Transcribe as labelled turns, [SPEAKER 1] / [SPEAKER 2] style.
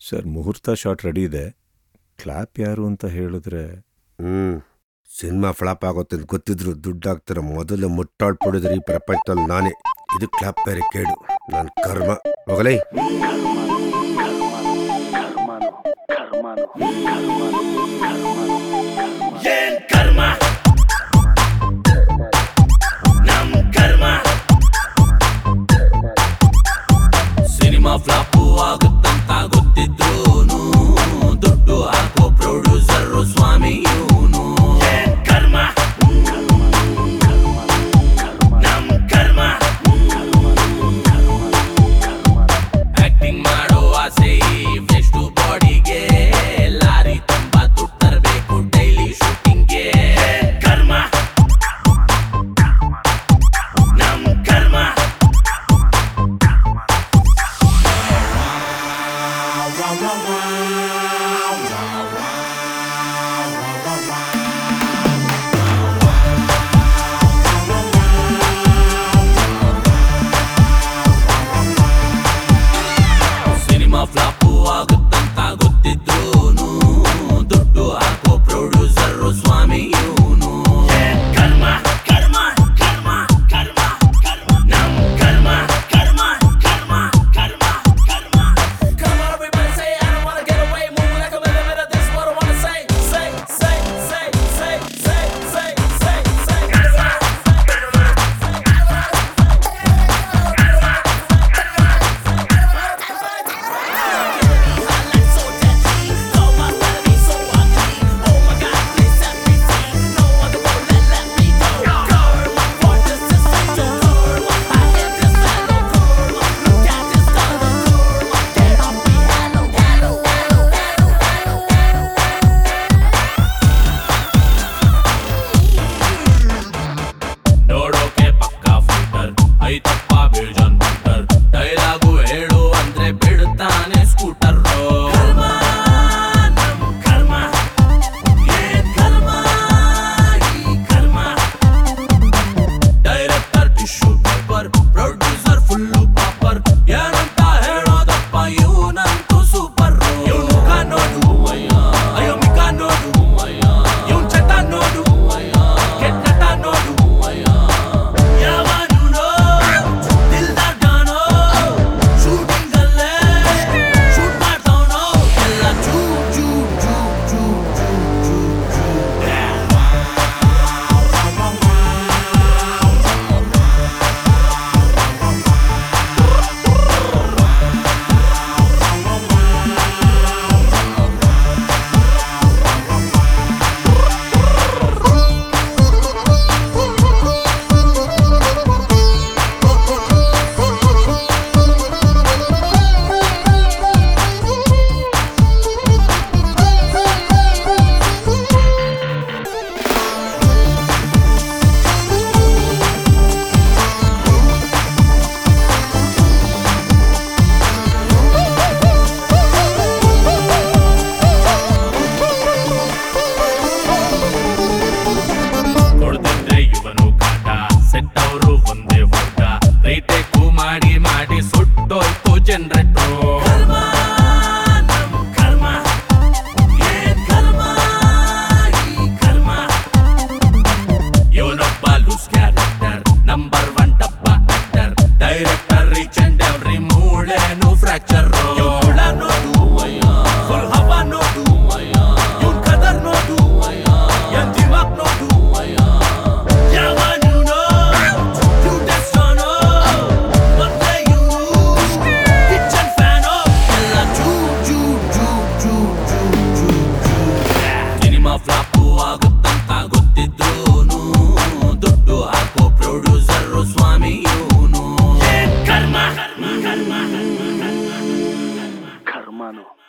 [SPEAKER 1] Sir ಮುಹೂರ್ತ shot ready ಇದೆ clap ಯಾರು ಅಂತ ಹೇಳಿದ್ರೆ
[SPEAKER 2] ಹ್ಮ್ ಸಿನಿಮಾ ಫ್ಲಾಪ್ ಆಗುತ್ತೆ ಅಂತ ಗೊತ್ತಿದ್ರು ದುಡ್ಡು ಹಾಕ್ತಾರೆ ಮೊದಲು ಮುಟ್ಟಾಡ್ಬಿಡಿದ್ರಿ ಈ ಪ್ರಪಂಚದಲ್ಲಿ ನಾನೇ ಇದು ಕ್ಲಾಪ್ ಬೇರೆ ಕೇಡು ನಾನು ಕರ್ಮ ಹೋಗಲೇ
[SPEAKER 3] ಏನ್ ಕರ್ಮ ನಮ್ ಕರ್ಮ ಸಿನಿಮಾ ಫ್ಲಾಪು ಆಗುತ್ತಂತ ಗೊತ್ತಿದ್ರು ದುಡ್ಡು ಹಾಕೋ ಪ್ರೊಡ್ಯೂಸರ್ ಸ್ವಾಮಿ ಇವನು ಏನ್ ಕರ್ಮ ನಮ್ ಕರ್ಮ ಆಕ್ಟಿಂಗ್ ಮಾಡೋ ಆಸೆ ಎಷ್ಟು ಬಾಡಿಗೆ ಲಾರಿ ತುಂಬಾ ದುಡ್ಡು ತರಬೇಕು ಡೈಲಿ ಶೂಟಿಂಗ್ಗೆ ಕರ್ಮ ನಮ್ ಕರ್ಮ ಸಿನಿಮಾ ಫ್ಲಾಪು ಆಗುತ್ತಂತ ಗೊತ್ತಿದ್ರು ದುಡ್ಡು ಹಾಕೋ ಪ್ರೊಡ್ಯೂಸರ್ ಸ್ವಾಮಿ ಇವನು ಕರ್ಮ ಕರ್ಮ ಕರ್ಮ ಕರ್ಮ ಕರ್ಮ ನಮ್ ಕರ್ಮ ಕರ್ಮ ಕರ್ಮ ಕರ್ಮ ಕರ್ಮ Come on, everybody say, I don't wanna get away. Move like a minute, minute. This is what I wanna say. Say, say, say, say, say, say, say, say. ನೋಡೋಕೆ ಪಕ್ಕ ಫಿಲ್ಟರ್ ಐತಪ್ಪ ಬೇಜನ್ ಫಿಲ್ಟರ್ ಡೈಲಾಗು ಹೇಳು ಅಂದ್ರೆ ಬಿಡುತ್ತಾನೆ scooter ಕರ್ಮ ಏನ್ ಕರ್ಮ ಈ ಕರ್ಮ director tissue paper producer full ಪಾಪರ್ ಏನಂತ ಹೇಳೋದಪ್ಪ ಇವನಂತೂ ಸೂಪರ್ ಇವನ್ ಮುಖ ನೋಡು ಅಯ್ಯೋ ಮುಖ ನೋಡು ಇವನ್ ಚಟ ನೋಡು ಕೆಟ್ಟ ನೋಡು ಯಾವನು ದಿಲ್ದಾರ್ ಗಾನೋ ಶೂಟಿಂಗ್ ಅಲ್ಲೇ ಶೂಟ್ ಮಾಡ್ತಾವನೋ ಎಲ್ಲ ಚೂ ಚೂ ಚೂ ಚೂ ಚೂ ಚೂ ಕೊಡ್ತಿದ್ರೆ ಇವನು ಕಾಟ ಸೆಟ್ ಅವರು ಒಂದೇ ವರ್ಗ ರೈಟೇಕು ಮಾಡಿ ಮಾಡಿ ಸುಟ್ಟೋಯ್ತು ಜನರೇಟ್ರು ಕರ್ಮ ಏನ್ ಕರ್ಮ ಈ ಕರ್ಮ ಇವನೊಬ್ಬ ಲೂಸ್ ಕ್ಯಾರೆಕ್ಟರ್ ನಂಬರ್ ಒನ್ ಟಪ್ಪ actor director rich and every ಮೂಳೆನು ಫ್ರಾಕ್ಚರ್ ಇವಳ ನೋಡು ಫುಲ್ ಹವಾ ನೋಡು ಇವನ್ ಕದರ್ ನೋಡು ಎನ್ ದಿಮಾಕ್ ನೋಡು ಯಾವನು ಮತ್ತೆ ಇವ್ರು ಕಿಚನ್ ಫ್ಯಾನೋ ಎಲ್ಲ ಚೂ ಚೂ ಚೂ ಚೂ ಚೂ ಚೂ ಸಿನಿಮಾ ಫ್ಲಾಪು ಆಗುತ್ತಂತ ಗೊತ್ತಿದ್ರು ದುಡ್ಡು ಹಾಕೋ ಪ್ರೊಡ್ಯೂಸರ್ ಸ್ವಾಮಿ ಇವನು ಕರ್ಮ ಕರ್ಮ ಕರ್ಮ ಕರ್ಮ ಕರ್ಮ ಕರ್ಮನು